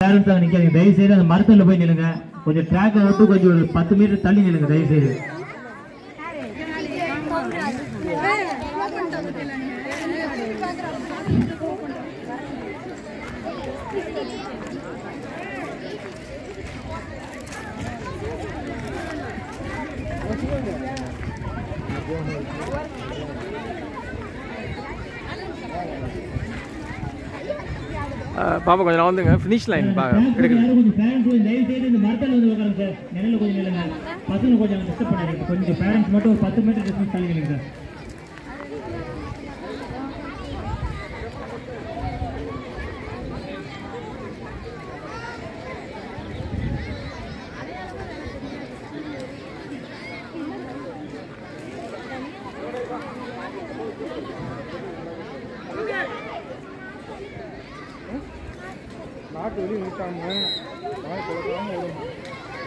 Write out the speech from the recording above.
parents அங்கே நிற்காதீங்க தயவு செய்து அந்த மரத்தில் போய் நில்லுங்க கொஞ்சம் ட்ராக்கை விட்டு கொஞ்சம் ஒரு பத்து மீட்டர் தள்ளி நில்லுங்க தயவு செய்து அஹ் பாப்பா கொஞ்சம் நான் வந்துங்க ஃபினிஷ் லைன் பா எடுக்கணும் யாரும் கொஞ்சம் பேரண்ட்ஸ் தயவு செய்து இந்த மரத்தில் வந்து உட்காருங்க சார் நிழல்ல கொஞ்சம் நில்லுங்க பசங்க கொஞ்சம் டிஸ்டர்ப் பண்ணாதீங்க கொஞ்சம் பேரண்ட்ஸ் மட்டும் ஒரு பத்து மீட்டர் டிஸ்டன்ஸ் தள்ளி நில்லுங்க சார் நாட்டு வெளியே நிற்காம வாய் கொடுக்காம விடணும்